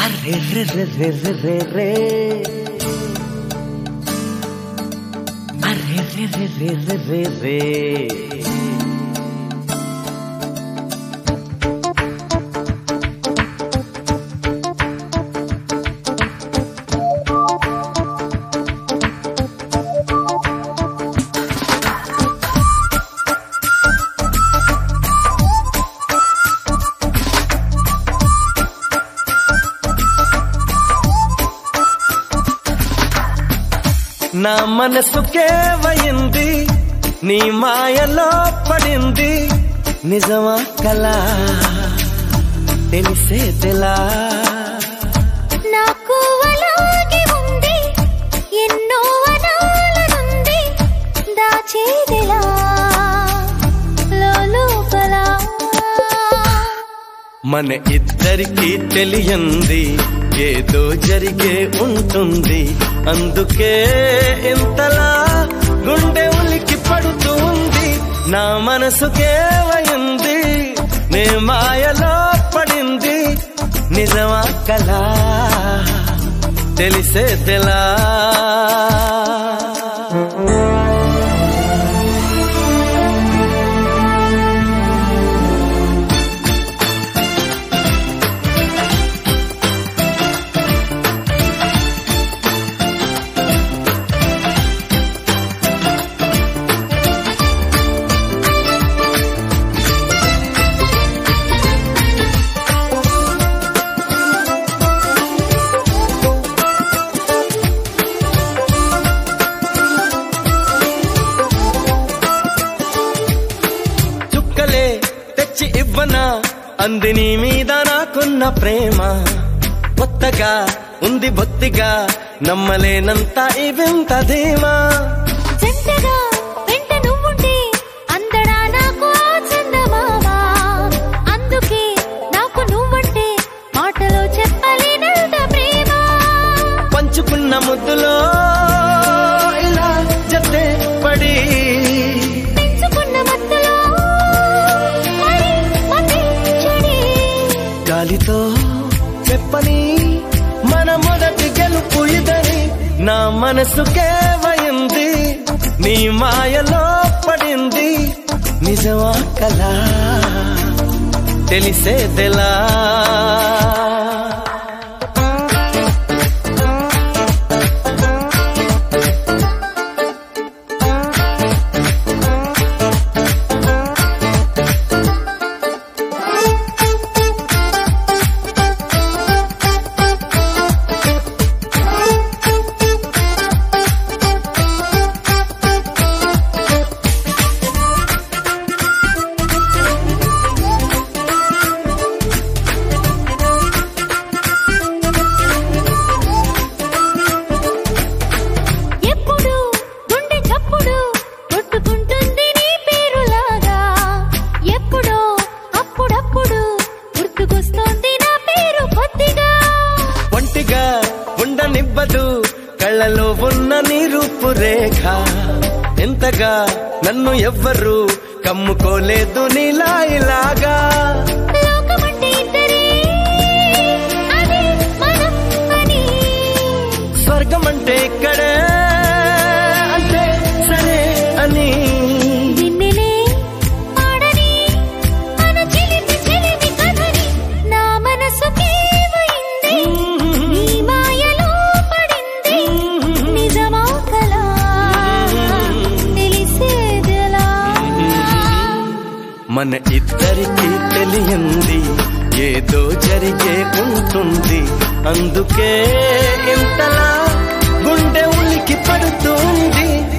array రే రే రే రే రే రే array రే రే రే రే రే రే నా మనసుకేవయింది నీ మాయలో పడింది నిజమా కలా తెలిసేదిలా నాకు అలాగే ఉంది ఎన్నో అనాలనుంది దాచేదిలా లోపల మన ఇద్దరికి తెలియంది ఏదో జరిగే ఉంటుంది అందుకే ఇంతలా గుండె ఉలికి పడుతుంది నా మనసుకేవయింది నే మాయలో పడింది నిజమా కలా తెలిసేదిలా చుక్కలే తెచ్చి ఇవ్వనా అంది నీ మీద నాకున్న ప్రేమ కొత్తగా ఉంది బొత్తిగా నమ్మలేనంత ఈ వింత ధీమా జంటగా వెంట నువ్వుంటే అందడా నాకు ఆ చందమామ అందుకే నాకు నువ్వంటే మాటలో చెప్పలేనంత ప్రేమ పంచుకున్న ముద్దులో ఇలా జతే పడి పెంచుకున్న మత్తులో మరి మతి చెడి గాలితో చెప్పని మన మొదటి గెలుపు ఇదని నా మనసుకేవయింది నీ మాయలో పడింది నిజమా కలా తెలిసేదెలా ఎప్పుడు గుండె చప్పుడు కొట్టుకుంటుంది నీ పేరులాగా ఎప్పుడో అప్పుడప్పుడు గుర్తుకొస్తోంది నా పేరు కొద్దిగా ఒంటిగా ఉండనివ్వదు కళ్ళలో ఉన్న నీ రూపురేఖ ఎంతగా నన్ను ఎవ్వరు కమ్ముకోలేదు నీలా ఇలాగా లోకమంటే ఇద్దరే అదే మనం అని స్వర్గం అంటే ఇక్కడే అంటే సరే అని నిన్నెలే పాడని మన చిలిపి చిలిపి కథని నా మనసుకేవైంది నీ మాయలో పడింది నిజమా కలా తెలిసేదెలా మన ఇద్దరికి తెలియంది ఏదో జరిగే ఉంటుంది అందుకే ఇంతలా గుండె ఉలికి పడుతుంది